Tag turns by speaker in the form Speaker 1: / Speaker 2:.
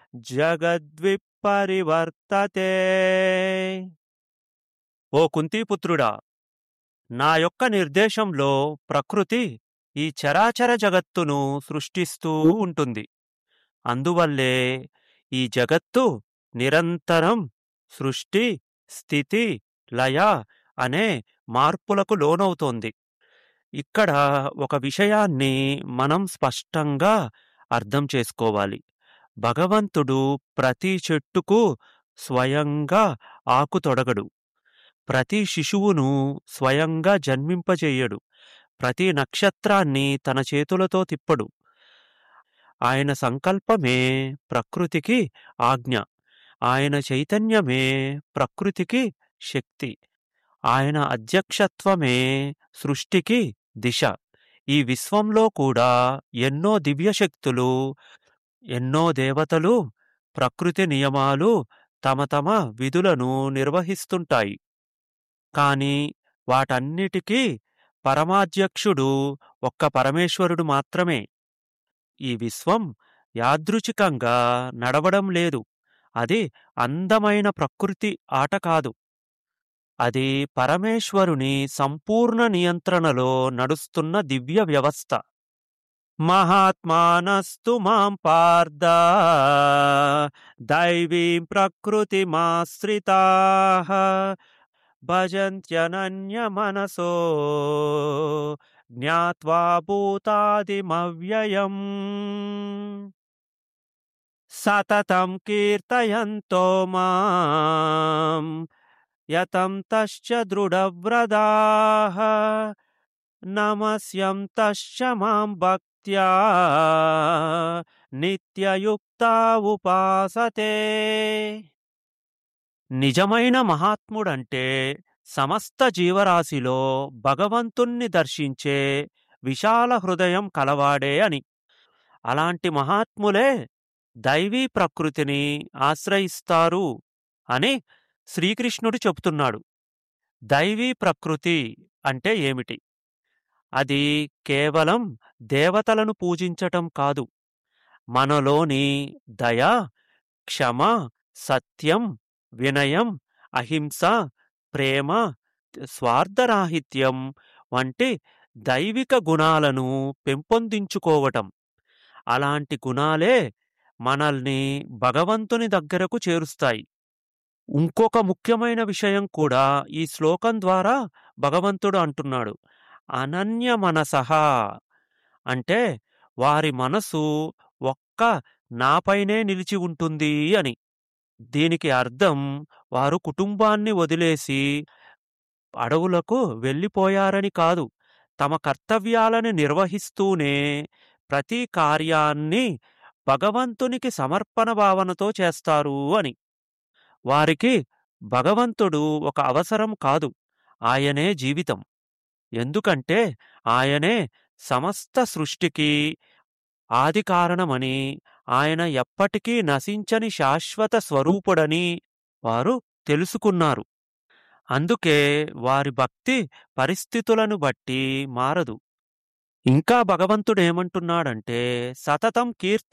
Speaker 1: జగద్విపరివర్తతే ఓ కుంతీపుత్రుడా నా యొక్క నిర్దేశంలో ప్రకృతి ఈ చరాచర జగత్తును సృష్టిస్తూ ఉంటుంది అందువల్లే ఈ జగత్తు నిరంతరం సృష్టి స్థితి లయ అనే మార్పులకు లోనవుతోంది ఇక్కడ ఒక విషయాన్ని మనం స్పష్టంగా అర్థం చేసుకోవాలి భగవంతుడు ప్రతి చెట్టుకు స్వయంగా ఆకు తొడగడు ప్రతి శిశువును స్వయంగా జన్మింపజేయడు ప్రతి నక్షత్రాన్ని తన చేతులతో తిప్పడు ఆయన సంకల్పమే ప్రకృతికి ఆజ్ఞ ఆయన చైతన్యమే ప్రకృతికి శక్తి ఆయన అధ్యక్షత్వమే సృష్టికి దిశ ఈ విశ్వంలో కూడా ఎన్నో దివ్యశక్తులు ఎన్నో దేవతలు ప్రకృతి నియమాలు తమ తమ విధులను నిర్వహిస్తుంటాయి కాని వాటన్నిటికీ పరమాధ్యక్షుడు ఒక్క పరమేశ్వరుడు మాత్రమే ఈ విశ్వం యాదృచ్ఛికంగా నడవడం లేదు అది అందమైన ప్రకృతి ఆట కాదు అది పరమేశ్వరుని సంపూర్ణ నియంత్రణలో నడుస్తున్న దివ్య వ్యవస్థ మహాత్మానస్తు మాం పార్థ దైవీం ప్రకృతిమాశ్రితా భజంత్యనన్య మనసో జ్ఞాత్వా భూతాదిమవ్యయం సతతం కీర్తయంతో మాం యతం తశ్చ దృఢవ్రదాః నమస్యం తశ్చ మాం భక్త్యా నిత్యయుక్తా ఉపాసతే నిజమైన మహాత్ముడంటే సమస్త జీవరాశిలో భగవంతుణ్ణి దర్శించే విశాల హృదయం కలవాడే అని అలాంటి మహాత్ములే దైవీ ప్రకృతిని ఆశ్రయిస్తారు అని శ్రీకృష్ణుడు చెబుతున్నాడు దైవీ ప్రకృతి అంటే ఏమిటి అది కేవలం దేవతలను పూజించటం కాదు మనలోని దయ క్షమ సత్యం వినయం అహింస ప్రేమ స్వార్థరాహిత్యం వంటి దైవిక గుణాలను పెంపొందించుకోవటం అలాంటి గుణాలే మనల్ని భగవంతుని దగ్గరకు చేరుస్తాయి ఇంకొక ముఖ్యమైన విషయం కూడా ఈ శ్లోకం ద్వారా భగవంతుడు అంటున్నాడు అనన్య మనసహ అంటే వారి మనసు ఒక్క నాపైనే నిలిచి ఉంటుంది అని దీనికి అర్థం వారు కుటుంబాన్ని వదిలేసి అడవులకు వెళ్ళిపోయారని కాదు తమ కర్తవ్యాలను నిర్వహిస్తూనే ప్రతి కార్యాన్ని భగవంతునికి సమర్పణ భావనతో చేస్తారు అని వారికి భగవంతుడు ఒక అవసరం కాదు ఆయనే జీవితం ఎందుకంటే ఆయనే సమస్త సృష్టికి ఆది కారణమని ఆయన ఎప్పటికీ నశించని శాశ్వత స్వరూపుడని వారు తెలుసుకున్నారు అందుకే వారి భక్తి పరిస్థితులను బట్టి మారదు ఇంకా భగవంతుడేమంటున్నాడంటే సతతం కీర్త